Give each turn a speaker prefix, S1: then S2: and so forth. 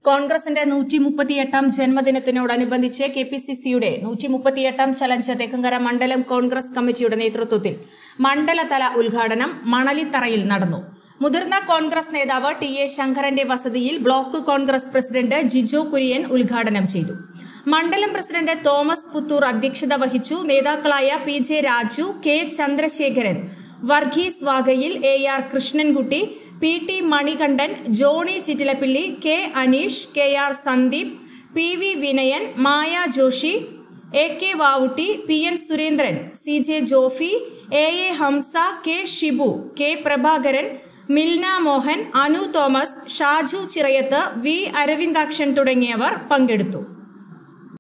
S1: കോൺഗ്രസിന്റെ നൂറ്റി മുപ്പത്തിയെട്ടാം ജന്മദിനത്തിനോടനുബന്ധിച്ച് കെ പി സി സിയുടെ നൂറ്റി മുപ്പത്തിയെട്ടാം ചലഞ്ച് തെക്കങ്കര മണ്ഡലം കോൺഗ്രസ് കമ്മിറ്റിയുടെ നേതൃത്വത്തിൽ മണ്ഡലതല ഉദ്ഘാടനം മണലിത്തറയിൽ നടന്നു മുതിർന്ന കോൺഗ്രസ് നേതാവ് ടി എ ശങ്കരന്റെ വസതിയിൽ block Congress president Jijo Kurian ഉദ്ഘാടനം ചെയ്തു മണ്ഡലം പ്രസിഡന്റ് തോമസ് പുത്തൂർ അധ്യക്ഷത വഹിച്ചു നേതാക്കളായ P J Raju K Chandrasekharan Varghese Vagayil A R Krishnankutty P T Manikandan Johny Chittilappilly K Aneesh K R Sandeep P V Vinayan Maya Joshy A K Vavutty P N Surendran C J Jofy A A Hamsa K Shibu K Prabhakaran Milna Mohan Anu Thomas Shaju Chirayath V Aravindakshan തുടങ്ങിയവർ പങ്കെടുത്തു